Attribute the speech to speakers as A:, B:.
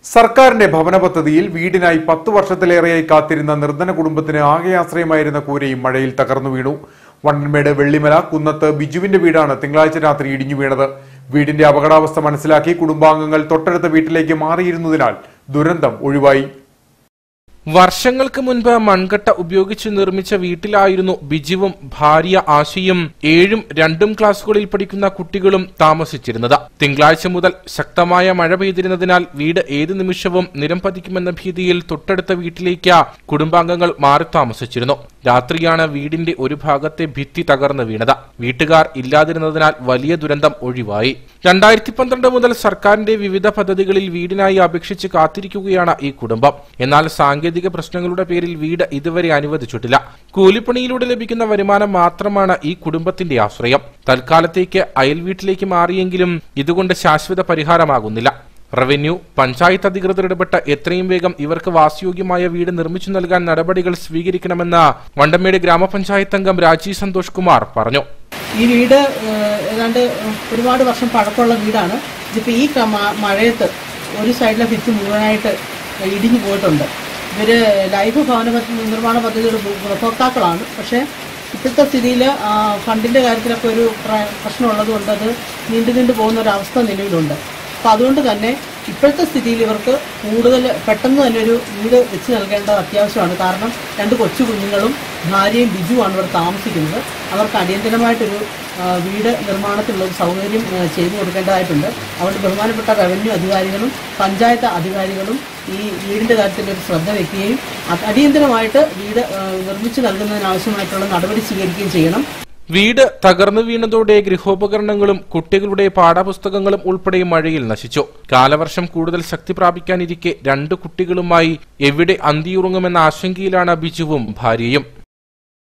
A: സർക്കാരിന്റെ ഭവന പദ്ധതിയിൽ വീടിനായി പത്തു വർഷത്തിലേറെയായി കാത്തിരുന്ന നിർധന കുടുംബത്തിന് ആകെ ആശ്രയമായിരുന്ന കൂരയും മഴയിൽ തകർന്നു വീണു വണ്ടൻമേട് വെള്ളിമല കുന്നത്ത് ബിജുവിന്റെ വീടാണ് തിങ്കളാഴ്ച രാത്രി ഇടിഞ്ഞു വീണത് വീടിന്റെ അപകടാവസ്ഥ മനസ്സിലാക്കി കുടുംബാംഗങ്ങൾ തൊട്ടടുത്ത വീട്ടിലേക്ക് മാറിയിരുന്നതിനാൽ ദുരന്തം ഒഴിവായി
B: വർഷങ്ങൾക്ക് മുൻപ് മൺകട്ട ഉപയോഗിച്ച് നിർമ്മിച്ച വീട്ടിലായിരുന്നു ബിജുവും ഭാര്യ ആശയും ഏഴും രണ്ടും ക്ലാസുകളിൽ പഠിക്കുന്ന കുട്ടികളും താമസിച്ചിരുന്നത് തിങ്കളാഴ്ച മുതൽ ശക്തമായ മഴ പെയ്തിരുന്നതിനാൽ വീട് ഏതു നിമിഷവും നിരം പതിക്കുമെന്ന ഭീതിയിൽ തൊട്ടടുത്ത വീട്ടിലേക്ക് കുടുംബാംഗങ്ങൾ മാറി താമസിച്ചിരുന്നു രാത്രിയാണ് വീടിന്റെ ഒരു ഭാഗത്തെ ഭിത്തി തകർന്നു വീണത് വീട്ടുകാർ ഇല്ലാതിരുന്നതിനാൽ വലിയ ദുരന്തം ഒഴിവായി രണ്ടായിരത്തി പന്ത്രണ്ട് മുതൽ സർക്കാരിന്റെ വിവിധ പദ്ധതികളിൽ വീടിനായി അപേക്ഷിച്ച് കാത്തിരിക്കുകയാണ് ഈ കുടുംബം എന്നാൽ സാങ്കേതിക പ്രശ്നങ്ങളുടെ പേരിൽ വീട് ഇതുവരെ അനുവദിച്ചിട്ടില്ല കൂലിപ്പണിയിലൂടെ ലഭിക്കുന്ന വരുമാനം മാത്രമാണ് ഈ കുടുംബത്തിന്റെ ആശ്രയം തൽക്കാലത്തേക്ക് അയൽ വീട്ടിലേക്ക് മാറിയെങ്കിലും ഇതുകൊണ്ട് ശാശ്വത പരിഹാരമാകുന്നില്ല റവന്യൂ പഞ്ചായത്ത് അധികൃതർ ഇടപെട്ട് എത്രയും വേഗം ഇവർക്ക് വാസയോഗ്യമായ വീട് നിർമ്മിച്ചു നൽകാൻ നടപടികൾ സ്വീകരിക്കണമെന്ന് വണ്ടമേട് ഗ്രാമപഞ്ചായത്ത് അംഗം രാജീവ് സന്തോഷ് കുമാർ പറഞ്ഞു
C: ഈ വീട് ഏഹ്, ഏതാണ്ട് ഒരുപാട് വർഷം പഴക്കമുള്ള വീടാണ് ഇതിപ്പോൾ ഈ ക- മ- മഴയത്ത് ഒരു സൈഡിലെ ഭിത്തി മുഴുവനായിട്ട് ഇടിഞ്ഞു പോയിട്ടുണ്ട് ഇവര് ലൈഫ് ഭവന പദ്ധതി നിർമ്മാണ പദ്ധതിയുടെ ഗു- ഗുണഭോക്താക്കളാണ് പക്ഷേ ഇപ്പോഴത്തെ സ്ഥിതിയിൽ ഫണ്ടിൻ്റെ കാര്യത്തിലൊക്കെ ഒരു പ്ര- പ്രശ്നമുള്ളത് കൊണ്ട് അത് നീണ്ടു നീണ്ടു പോകുന്ന ഒരു അവസ്ഥ നിലവിലുണ്ട് അപ്പം അതുകൊണ്ട് തന്നെ ഇപ്പോഴത്തെ സ്ഥിതിയിൽ ഇവർക്ക് കൂടുതൽ പെട്ടെന്ന് തന്നെ ഒരു വീട് വെച്ച് നൽകേണ്ടത് അത്യാവശ്യമാണ് കാരണം രണ്ട് കൊച്ചു കുഞ്ഞുങ്ങളും ഭാര്യയും ബിജുവാണ് ഇവിടെ താമസിക്കുന്നത് അവർക്ക് അടിയന്തരമായിട്ടൊരു ആ, വീട് നിർമ്മാണത്തിലുള്ള ഒരു സൗകര്യം ആ, ചെയ്തു കൊടുക്കേണ്ടതായിട്ടുണ്ട് അതുകൊണ്ട് ബഹുമാനപ്പെട്ട റവന്യൂ അധികാരികളും പഞ്ചായത്ത് അധികാരികളും ഈ വീടിൻ്റെ കാര്യത്തിൽ ഒരു ശ്രദ്ധ വയ്ക്കുകയും അത് അടിയന്തരമായിട്ട് വീട് ആ, നിർമ്മിച്ചു നൽകുന്നതിനാവശ്യമായിട്ടുള്ള നടപടി സ്വീകരിക്കുകയും ചെയ്യണം
B: വീട് തകർന്നു വീണതോടെ ഗൃഹോപകരണങ്ങളും കുട്ടികളുടെ പാഠപുസ്തകങ്ങളും ഉൾപ്പെടെ മഴയിൽ നശിച്ചു കാലവർഷം കൂടുതൽ ശക്തി പ്രാപിക്കാനിരിക്കെ രണ്ട് കുട്ടികളുമായി എവിടെ അന്തിയുറങ്ങുമെന്ന ആശങ്കയിലാണ് ബിജുവും ഭാര്യയും